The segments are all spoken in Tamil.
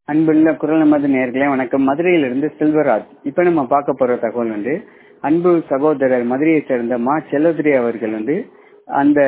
அன்புள்ள குரல் நமது நேர்களே வணக்கம் மதுரையிலிருந்து செல்வராஜ் இப்ப நம்ம பார்க்க போற தகவல் வந்து அன்பு சகோதரர் மதுரையை சேர்ந்த மா செல்லதுரை அவர்கள் வந்து அந்த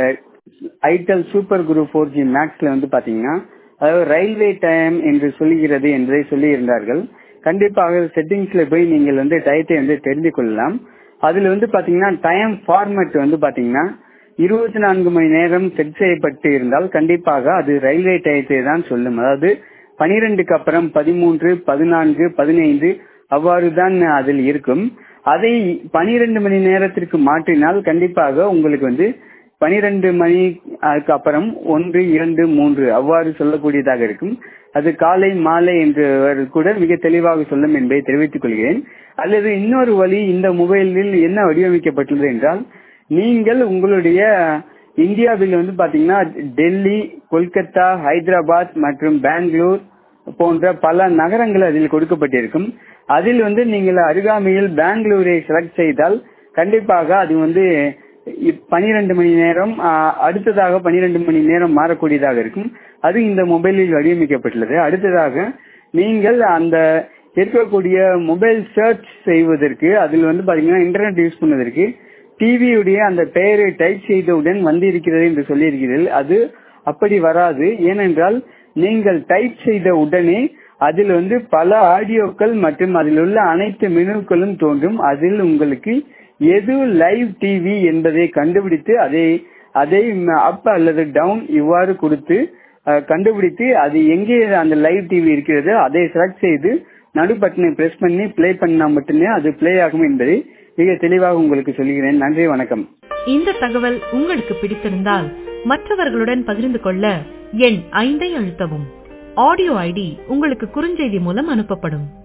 itel super guru four G மேக்ஸ்ல வந்து பாத்தீங்கன்னா அதாவது ரயில்வே டைம் என்று சொல்லுகிறது என்பதை சொல்லி இருந்தார்கள் கண்டிப்பாக செட்டிங்ஸ்ல போய் நீங்கள் வந்து டயத்தை வந்து தெரிந்து கொள்ளலாம் அதுல வந்து பாத்தீங்கன்னா டைம் ஃபார்மட் வந்து பாத்தீங்கன்னா இருபத்தி நான்கு மணி நேரம் செட் செய்யப்பட்டு இருந்தால் கண்டிப்பாக அது ரயில்வே டயத்தை தான் சொல்லும் அதாவது பனிரெண்டுக்கு அப்புறம் பதிமூன்று பதினான்கு பதினைந்து அவ்வாறு தான் அதில் இருக்கும் அதை பனிரெண்டு மணி நேரத்திற்கு மாற்றினால் கண்டிப்பாக உங்களுக்கு வந்து பனிரெண்டு மணிக்கு அப்புறம் ஒன்று இரண்டு மூன்று அவ்வாறு சொல்லக்கூடியதாக இருக்கும் அது காலை மாலை என்று கூட மிக தெளிவாக சொல்லும் என்பதை தெரிவித்துக் கொள்கிறேன் அல்லது இன்னொரு வழி இந்த மொபைலில் என்ன வடிவமைக்கப்பட்டுள்ளது என்றால் நீங்கள் உங்களுடைய இந்தியாவில் வந்து பாத்தீங்கன்னா டெல்லி கொல்கத்தா ஹைதராபாத் மற்றும் பெங்களூர் போன்ற பல நகரங்கள் அதில் கொடுக்கப்பட்டிருக்கும் அதில் வந்து நீங்கள் அருகாமையில் பெங்களூரை செலக்ட் செய்தால் கண்டிப்பாக அது வந்து பனிரெண்டு மணி நேரம் அடுத்ததாக பனிரெண்டு மணி நேரம் மாறக்கூடியதாக இருக்கும் அது இந்த மொபைலில் வடிவமைக்கப்பட்டுள்ளது அடுத்ததாக நீங்கள் அந்த இருக்கக்கூடிய மொபைல் சர்ச் செய்வதற்கு அதில் வந்து பாத்தீங்கன்னா இன்டர்நெட் யூஸ் பண்ணுவதற்கு டிவியுடைய அந்த பெயரை டைப் செய்தவுடன் வந்து இருக்கிறது என்று சொல்லியிருக்கிறீர்கள் அது அப்படி வராது ஏனென்றால் நீங்கள் டைப் செய்த உடனே அதில் வந்து பல ஆடியோக்கள் மற்றும் அதில் உள்ள அனைத்து மெனுக்களும் தோன்றும் அதில் உங்களுக்கு எது லைவ் டிவி என்பதை கண்டுபிடித்து அதை அதை அப் அல்லது டவுன் இவ்வாறு கொடுத்து கண்டுபிடித்து அது எங்கே அந்த லைவ் டிவி இருக்கிறது அதை செலக்ட் செய்து நடு பட்டனை பிரஸ் பண்ணி பிளே பண்ணா மட்டுமே அது பிளே ஆகும் என்பதை மிக தெளிவாக உங்களுக்கு சொல்கிறேன் நன்றி வணக்கம் இந்த தகவல் உங்களுக்கு பிடித்திருந்தால் மற்றவர்களுடன் பகிர்ந்து கொள்ள எண் ஐந்தை அழுத்தவும் ஆடியோ ஐடி உங்களுக்கு குறுஞ்செய்தி மூலம் அனுப்பப்படும்